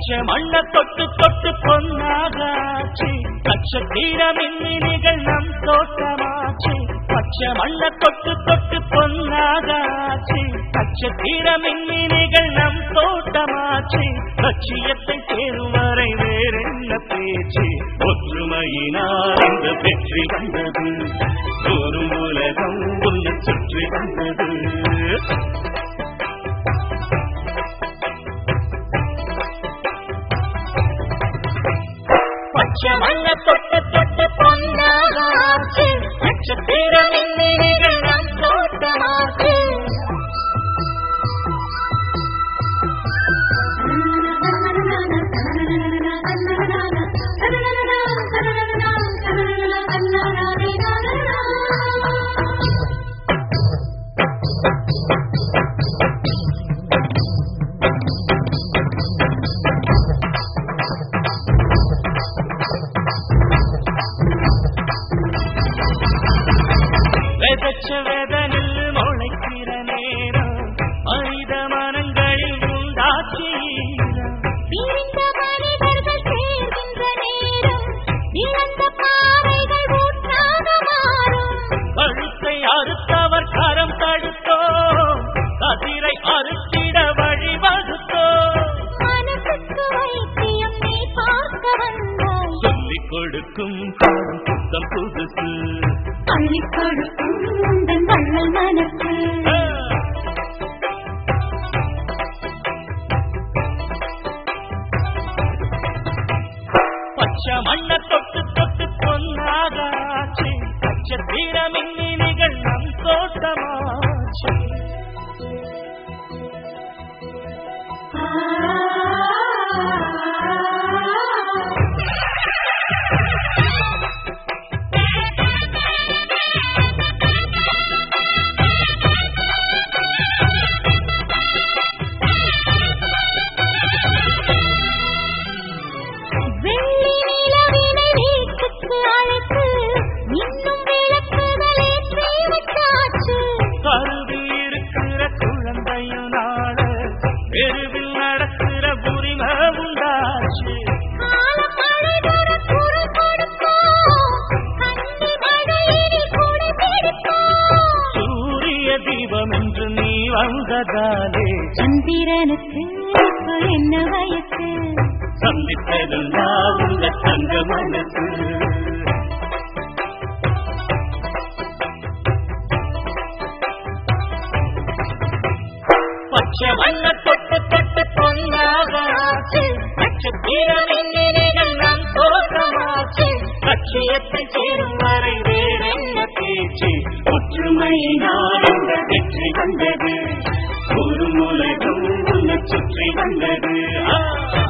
பச்சை மண்ண தொட்டு தொட்டு பொன்னாகாச்சு நட்சத்திர மின்மினிகள் நம் தோட்டமாச்சு பச்சை மண்ண தொட்டு தொட்டு பொன்னாகாச்சு நட்சத்திர மின்மினிகள் நம் தோட்டமாச்சு லட்சியத்தை சேரும் வரை வேறென்ன பேச்சு ஒற்றுமையினால் இந்த வெற்றி வந்தது ஒரு உலகம் உன்னை சுற்றி வந்தது பச்சை மண்ண தொட்டு தொட்டு பொன்னாகாச்சு நட்சத்திர மின்மினிகள் நம் தோட்டமாச்சு விதைச்ச வேதனில் முளைக்கிற நேரம் மனித மனங்களில் உண்டாச்சு ஈரம். பிரிந்த மனிதர்கள் சேர்கின்ற நேரம் இழந்த பாறைகள் ஊற்றாக மாறும் கழுத்தை அறுத்தவர் கரம் தடுத்தோ கதிரை அறுத்திட வழிவகுத்தோ மனசுக்கு வைத்தியம் நீ பார்க்க வந்தாய் சொல்லிக் கொடுக்கும் பாடம் புத்தம் புதுசு அள்ளிக் கொடுக்கும் உந்தன் வள்ளல் மனசு ஆ. பச்சை மண்ண தொட்டு தொட்டு பொன்னாகாச்சு நட்சத்திர மின்னினிகள் நம் தோட்டமாச்சு வெள்ளி நிலவினை வீட்டுக்கு அழைத்து இன்னும் விளக்குகள் ஏற்றி விட்டாச்சு கருவில் இருக்கிற குழந்தையும் நாட தெருவில் நடக்கிற உரிமை உண்டாச்சு காலம் மழைதர குரல் கொடுப்போம் கன்னி மழையினில் குடை பிடிப்போம் சூரிய தீபம் என்று நீ வந்ததாலே சந்திரனுக்கு இப்போ என்ன வயசு சந்தித்ததெல்லாம் உங்க தங்க மனசு பச்சை வண்ண தொட்டு தொட்டு பொன்னாகாச்சு நட்சத்திர மின்னினிகள் நம் தோற்றமாச்சு லட்சியத்தை சேரும் வரை வேறென்ன பேச்சு ஒற்றுமையினால் இந்த வெற்றி வந்தது ஒரு உலகம் உன்னை சுற்றி வந்தது ஆ